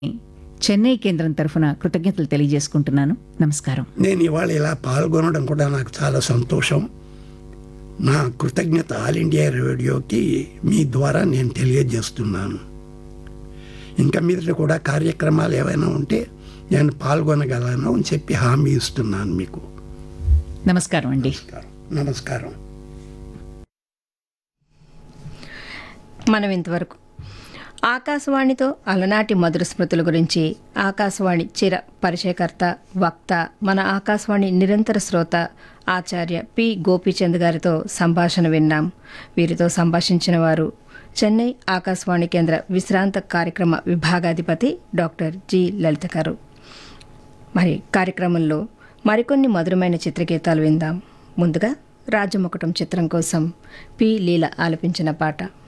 చెన్నై కేంద్రం తరఫున కృతజ్ఞతలు తెలియజేసుకుంటున్నాను నమస్కారం నేను ఇవాళ ఇలా పాల్గొనడం కూడా నాకు చాలా సంతోషం నా కృతజ్ఞత ఆల్ ఇండియా రేడియోకి మీ ద్వారా నేను తెలియజేస్తున్నాను ఇంకా మీద కూడా కార్యక్రమాలు ఏవైనా ఉంటే నేను పాల్గొనగలను అని చెప్పి హామీ ఇస్తున్నాను మీకు నమస్కారం అండి నమస్కారం మనం ఇంతవరకు ఆకాశవాణితో అలనాటి మధుర స్మృతుల గురించి ఆకాశవాణి చిర పరిచయకర్త వక్త మన ఆకాశవాణి నిరంతర శ్రోత ఆచార్య పి గోపీచంద్ గారితో సంభాషణ విన్నాం వీరితో సంభాషించిన వారు చెన్నై ఆకాశవాణి కేంద్ర విశ్రాంత కార్యక్రమ విభాగాధిపతి డాక్టర్ జి లలిత గారు మరి కార్యక్రమంలో మరికొన్ని మధురమైన చిత్రగీతాలు విందాం ముందుగా రాజముకుటం చిత్రం కోసం పి లీల ఆలపించిన పాట